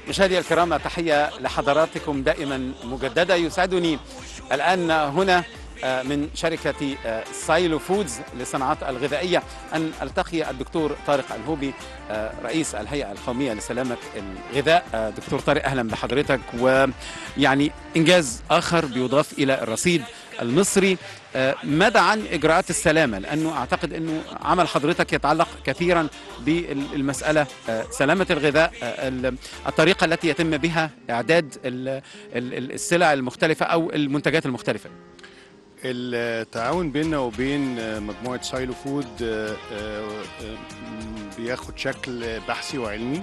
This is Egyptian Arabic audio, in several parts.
مشاهدي الكرام تحية لحضراتكم دائما مجددة يسعدني الآن هنا من شركة سايلو فودز للصناعات الغذائية أن ألتقي الدكتور طارق الهوبي رئيس الهيئة القومية لسلامة الغذاء دكتور طارق أهلا بحضرتك ويعني إنجاز آخر بيضاف إلى الرصيد المصري ماذا عن اجراءات السلامه لانه اعتقد انه عمل حضرتك يتعلق كثيرا بالمساله سلامه الغذاء الطريقه التي يتم بها اعداد السلع المختلفه او المنتجات المختلفه التعاون بيننا وبين مجموعه سايلو فود بياخد شكل بحثي وعلمي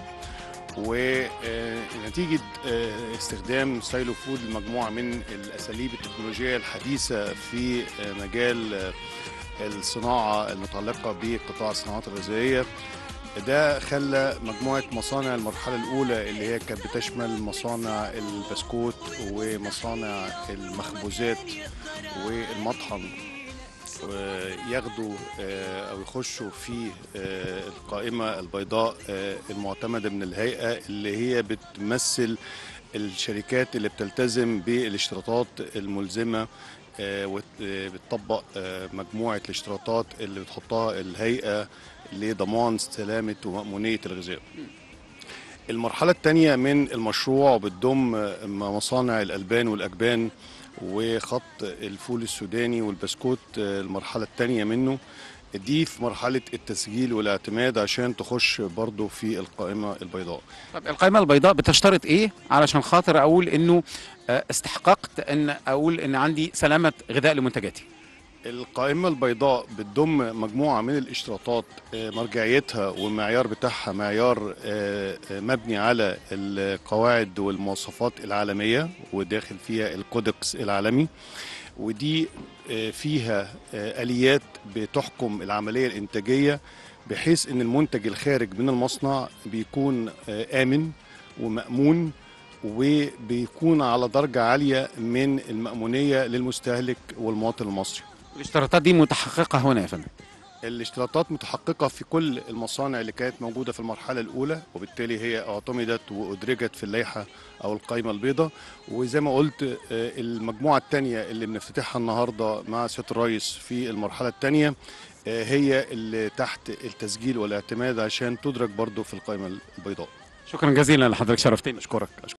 ونتيجة استخدام سايلو فود لمجموعة من الأساليب التكنولوجية الحديثة في مجال الصناعة المتعلقة بقطاع الصناعات الغذائية ده خلى مجموعة مصانع المرحلة الأولى اللي هي كانت بتشمل مصانع البسكوت ومصانع المخبوزات والمطحن ياخدوا او يخشوا في القائمه البيضاء المعتمده من الهيئه اللي هي بتمثل الشركات اللي بتلتزم بالاشتراطات الملزمه وبتطبق مجموعه الاشتراطات اللي بتحطها الهيئه لضمان سلامه ومأمونيه الغذاء. المرحله الثانيه من المشروع بتضم مصانع الالبان والاجبان وخط الفول السوداني والبسكوت المرحلة الثانية منه دي في مرحلة التسجيل والاعتماد عشان تخش برضو في القائمة البيضاء طب القائمة البيضاء بتشترط ايه علشان خاطر اقول انه استحققت ان اقول ان عندي سلامة غذاء لمنتجاتي القائمة البيضاء بتضم مجموعة من الاشتراطات مرجعيتها والمعيار بتاعها معيار مبني على القواعد والمواصفات العالمية وداخل فيها الكودكس العالمي ودي فيها آليات بتحكم العملية الإنتاجية بحيث أن المنتج الخارج من المصنع بيكون آمن ومأمون وبيكون على درجة عالية من المأمونية للمستهلك والمواطن المصري الاشتراطات دي متحققة هنا يا فندم الاشتراطات متحققة في كل المصانع اللي كانت موجودة في المرحلة الأولى وبالتالي هي اعتمدت وأدرجت في اللائحة أو القائمة البيضاء وزي ما قلت المجموعة الثانية اللي بنفتتحها النهاردة مع سيادة الرئيس في المرحلة الثانية هي اللي تحت التسجيل والاعتماد عشان تدرج برضو في القائمة البيضاء شكرا جزيلا لحضرتك شرفتني أشكرك